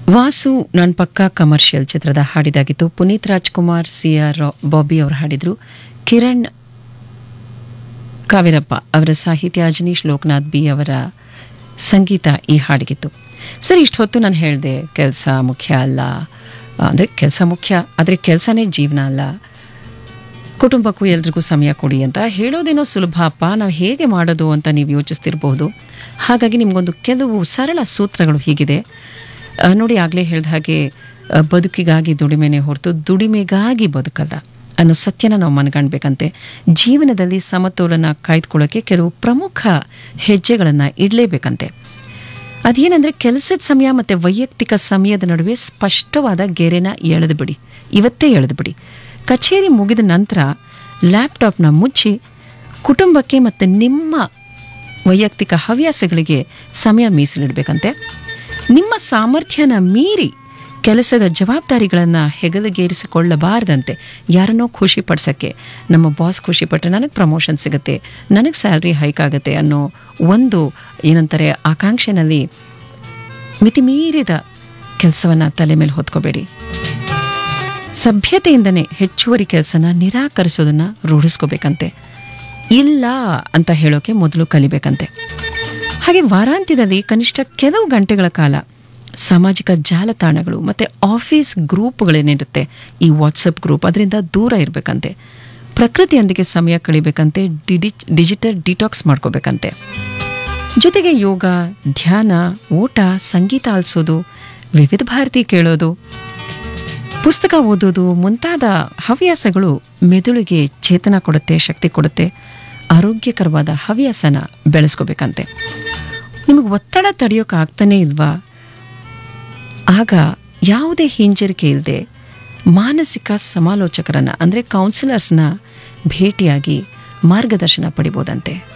ವಾಸು ನಾನ್ ಪಕ್ಕಾ ಕಮರ್ಷಿಯಲ್ ಚಿತ್ರದ ಹಾಡಿದಾಗಿತ್ತು ಪುನೀತ್ ರಾಜ್ಕುಮಾರ್ ಸಿ ಆರ್ ಬಾಬಿ ಅವರು ಹಾಡಿದ್ರು ಕಿರಣ್ ಕಾವೇರಪ್ಪ ಅವರ ಸಾಹಿತ್ಯ ಅಜನೀಶ್ ಲೋಕನಾಥ್ ಬಿ ಅವರ ಸಂಗೀತ ಈ ಹಾಡಿಗಿತ್ತು ಸರಿ ಇಷ್ಟು ಹೊತ್ತು ನಾನು ಹೇಳಿದೆ ಕೆಲಸ ಮುಖ್ಯ ಅಲ್ಲ ಅಂದರೆ ಕೆಲಸ ಮುಖ್ಯ ಆದರೆ ಕೆಲಸನೇ ಜೀವನ ಅಲ್ಲ ಕುಟುಂಬಕ್ಕೂ ಎಲ್ರಿಗೂ ಸಮಯ ಕೊಡಿ ಅಂತ ಹೇಳೋದೇನೋ ಸುಲಭ ಅಪ್ಪ ನಾವು ಹೇಗೆ ಮಾಡೋದು ಅಂತ ನೀವು ಯೋಚಿಸ್ತಿರಬಹುದು ಹಾಗಾಗಿ ನಿಮಗೊಂದು ಕೆಲವು ಸರಳ ಸೂತ್ರಗಳು ಹೀಗಿದೆ ಆ, ನೋಡಿ ಆಗಲೇ ಹೇಳಿದ ಹಾಗೆ ಆ, ಬದುಕಿಗಾಗಿ ದುಡಿಮೆನೆ ಹೊರತು ದುಡಿಮೆಗಾಗಿ ಬದುಕಲ್ಲ ಅನ್ನೋ ಸತ್ಯನ ನಾವು ಮನಗಾಣ್ಬೇಕಂತೆ ಜೀವನದಲ್ಲಿ ಸಮತೋಲನ ಕಾಯ್ದುಕೊಳ್ಳೋಕೆ ಕೆಲವು ಪ್ರಮುಖ ಹೆಜ್ಜೆಗಳನ್ನು ಇಡಲೇಬೇಕಂತೆ ಅದೇನಂದ್ರೆ ಕೆಲಸದ ಸಮಯ ಮತ್ತೆ ವೈಯಕ್ತಿಕ ಸಮಯದ ನಡುವೆ ಸ್ಪಷ್ಟವಾದ ಗೆರೆನ ಎಳೆದು ಬಿಡಿ ಇವತ್ತೇ ಎಳೆದು ಬಿಡಿ ಕಚೇರಿ ಮುಗಿದ ನಂತರ ಲ್ಯಾಪ್ಟಾಪ್ನ ಮುಚ್ಚಿ ಕುಟುಂಬಕ್ಕೆ ಮತ್ತು ನಿಮ್ಮ ವೈಯಕ್ತಿಕ ಹವ್ಯಾಸಗಳಿಗೆ ಸಮಯ ಮೀಸಲಿಡಬೇಕಂತೆ ನಿಮ್ಮ ಸಾಮರ್ಥ್ಯನ ಮೀರಿ ಕೆಲಸದ ಜವಾಬ್ದಾರಿಗಳನ್ನು ಹೆಗಲಿಗೇರಿಸಿಕೊಳ್ಳಬಾರ್ದಂತೆ ಯಾರನ್ನೋ ಖುಷಿ ಪಡ್ಸೋಕ್ಕೆ ನಮ್ಮ ಬಾಸ್ ಖುಷಿ ಪಟ್ಟರೆ ನನಗೆ ಪ್ರಮೋಷನ್ ಸಿಗುತ್ತೆ ನನಗೆ ಸ್ಯಾಲ್ರಿ ಹೈಕ್ ಆಗುತ್ತೆ ಅನ್ನೋ ಒಂದು ಏನಂತಾರೆ ಆಕಾಂಕ್ಷೆನಲ್ಲಿ ಮಿತಿಮೀರಿದ ಕೆಲಸವನ್ನು ತಲೆ ಮೇಲೆ ಹೊತ್ಕೋಬೇಡಿ ಸಭ್ಯತೆಯಿಂದನೇ ಹೆಚ್ಚುವರಿ ಕೆಲಸನ ನಿರಾಕರಿಸೋದನ್ನ ರೂಢಿಸ್ಕೋಬೇಕಂತೆ ಇಲ್ಲ ಅಂತ ಹೇಳೋಕೆ ಮೊದಲು ಕಲಿಬೇಕಂತೆ ಹಾಗೆ ವಾರಾಂತ್ಯದಲ್ಲಿ ಕನಿಷ್ಠ ಕೆಲವು ಗಂಟೆಗಳ ಕಾಲ ಸಾಮಾಜಿಕ ಜಾಲತಾಣಗಳು ಮತ್ತು ಆಫೀಸ್ ಗ್ರೂಪ್ಗಳೇನಿರುತ್ತೆ ಈ ವಾಟ್ಸಪ್ ಗ್ರೂಪ್ ಅದರಿಂದ ದೂರ ಇರಬೇಕಂತೆ ಪ್ರಕೃತಿಯೊಂದಿಗೆ ಸಮಯ ಕಳಿಬೇಕಂತೆ ಡಿಡಿ ಡಿಜಿಟಲ್ ಡಿಟಾಕ್ಸ್ ಮಾಡ್ಕೋಬೇಕಂತೆ ಜೊತೆಗೆ ಯೋಗ ಧ್ಯಾನ ಓಟ ಸಂಗೀತ ಆಲಿಸೋದು ವಿವಿಧ ಭಾರತಿ ಕೇಳೋದು ಪುಸ್ತಕ ಓದೋದು ಮುಂತಾದ ಹವ್ಯಾಸಗಳು ಮೆದುಳಿಗೆ ಚೇತನ ಕೊಡುತ್ತೆ ಶಕ್ತಿ ಕೊಡುತ್ತೆ ಆರೋಗ್ಯಕರವಾದ ಹವ್ಯಾಸನ ಬೆಳೆಸ್ಕೋಬೇಕಂತೆ ನಿಮಗೆ ಒತ್ತಡ ತಡೆಯೋಕೆ ಆಗ್ತಾನೇ ಇಲ್ವಾ ಆಗ ಯಾವುದೇ ಹಿಂಜರಿಕೆ ಇಲ್ಲದೆ ಮಾನಸಿಕ ಸಮಾಲೋಚಕರನ್ನ ಅಂದರೆ ಕೌನ್ಸಿಲರ್ಸ್ನ ಭೇಟಿಯಾಗಿ ಮಾರ್ಗದರ್ಶನ ಪಡಿಬೋದಂತೆ